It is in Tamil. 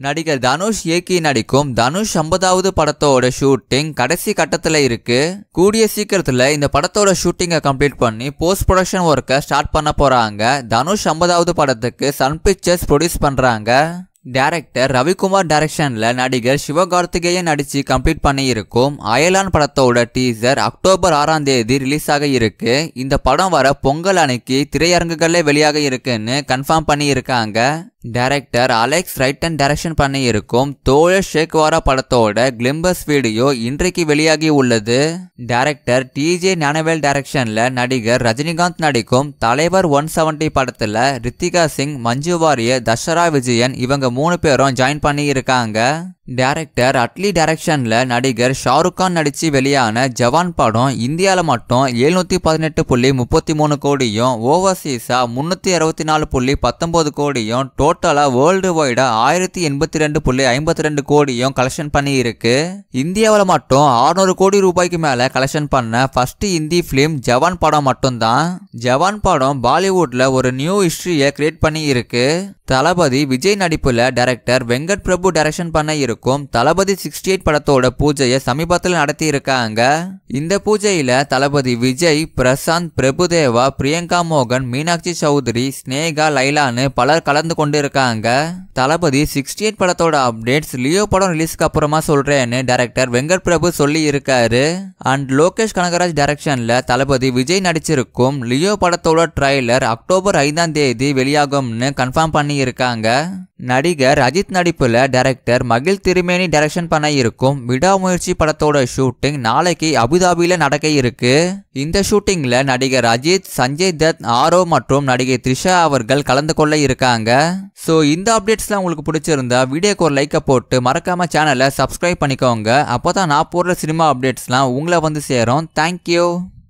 நடிகர் தனுஷ் இயக்கி நடிக்கும் தனுஷ் ஐம்பதாவது படத்தோட ஷூட்டிங் கடைசி கட்டத்தில் இருக்கு கூடிய சீக்கிரத்தில் இந்த படத்தோட ஷூட்டிங்கை கம்ப்ளீட் பண்ணி போஸ்ட் ப்ரொடக்ஷன் ஒர்க்கை ஸ்டார்ட் பண்ண போறாங்க தனுஷ் ஐம்பதாவது படத்துக்கு சன் பிக்சர்ஸ் ப்ரொடியூஸ் பண்றாங்க டைரக்டர் ரவிக்குமார் டைரக்ஷன்ல நடிகர் சிவகார்த்திகேயன் நடிச்சு கம்ப்ளீட் பண்ணி இருக்கும் அயலான் படத்தோட டீசர் அக்டோபர் ஆறாம் தேதி ரிலீஸ் ஆக இருக்கு இந்த படம் வர பொங்கல் அன்னைக்கு திரையரங்குகள்ல வெளியாக இருக்குன்னு கன்ஃபார்ம் பண்ணி இருக்காங்க டைரக்டர் அலெக்ஸ் ரைட்டன் டைரக்ஷன் பண்ணி இருக்கும் தோழர் ஷேக்வாரா படத்தோட கிளிம்பஸ் வீடியோ இன்றைக்கு வெளியாகி உள்ளது டைரக்டர் டிஜே ஞானவேல் டைரக்ஷன்ல நடிகர் ரஜினிகாந்த் நடிக்கும் தலைவர் ஒன் செவன்டி படத்துல ரித்திகா சிங் மஞ்சு வாரியர் தஷரா விஜயன் இவங்க மூணு பேரும் ஜாயின் பண்ணி இருக்காங்க டைரக்டர் அட்லி டைரக்ஷன்ல நடிகர் ஷாருக் கான் நடிச்சு வெளியான ஜவான் படம் இந்தியாவில் மட்டும் எழுநூத்தி பதினெட்டு புள்ளி முப்பத்தி மூணு கோடியும் ஓவர்சீஸா முன்னூத்தி அறுபத்தி நாலு புள்ளி பத்தொன்பது கோடியும் டோட்டலா வேர்ல்டு வைடா ஆயிரத்தி எண்பத்தி ரெண்டு புள்ளி ஐம்பத்தி ரெண்டு கோடியும் கலெக்ஷன் பண்ணி இருக்கு இந்தியாவில் மட்டும் 600 கோடி ரூபாய்க்கு மேல கலெக்ஷன் பண்ண ஃபர்ஸ்ட் இந்தி ஃபிலிம் ஜவான் படம் மட்டும்தான் ஜவான் படம் பாலிவுட்ல ஒரு நியூ ஹிஸ்டரியை கிரியேட் பண்ணி இருக்கு தளபதி விஜய் நடிப்புல டைரக்டர் வெங்கட் பிரபு டைரக்ஷன் பண்ண இருக்கும் தளபதி சிக்ஸ்டி எயிட் படத்தோட பூஜையை சமீபத்தில் நடத்தி இருக்காங்க இந்த பூஜையில தளபதி விஜய் பிரசாந்த் பிரபுதேவா பிரியங்கா மோகன் மீனாட்சி சௌத்ரி ஸ்னேகா லைலான்னு பலர் கலந்து கொண்டு இருக்காங்க தளபதி சிக்ஸ்டி எயிட் படத்தோட அப்டேட்ஸ் லியோ படம் ரிலீஸ்க்கு அப்புறமா சொல்றேன்னு டைரக்டர் வெங்கட் பிரபு சொல்லி இருக்காரு அண்ட் லோகேஷ் கனகராஜ் டைரக்ஷன்ல தளபதி விஜய் நடிச்சிருக்கும் லியோ படத்தோட ட்ரைலர் அக்டோபர் ஐந்தாம் தேதி வெளியாகும்னு கன்ஃபார்ம் பண்ணி இருக்காங்க நடிகர் அஜித் நடிப்புல டைரக்டர் மகிழ் திருமேனி டைரக்ஷன் பண்ண இருக்கும் விடாமுயற்சி படத்தோட ஷூட்டிங் நாளைக்கு அபுதாபியில நடக்க இருக்கு இந்த ஷூட்டிங்ல நடிகர் அஜித் சஞ்சய் தத் ஆரோ மற்றும் நடிகை த்ரிஷா அவர்கள் கலந்து கொள்ள இருக்காங்க ஸோ இந்த அப்டேட்ஸ்லாம் உங்களுக்கு பிடிச்சிருந்தா வீடியோக்கு ஒரு லைக்கை போட்டு மறக்காம சேனலை சப்ஸ்கிரைப் பண்ணிக்கோங்க அப்போ தான் நான் போடுற சினிமா அப்டேட்ஸ்லாம் உங்களை வந்து சேரும் தேங்க்யூ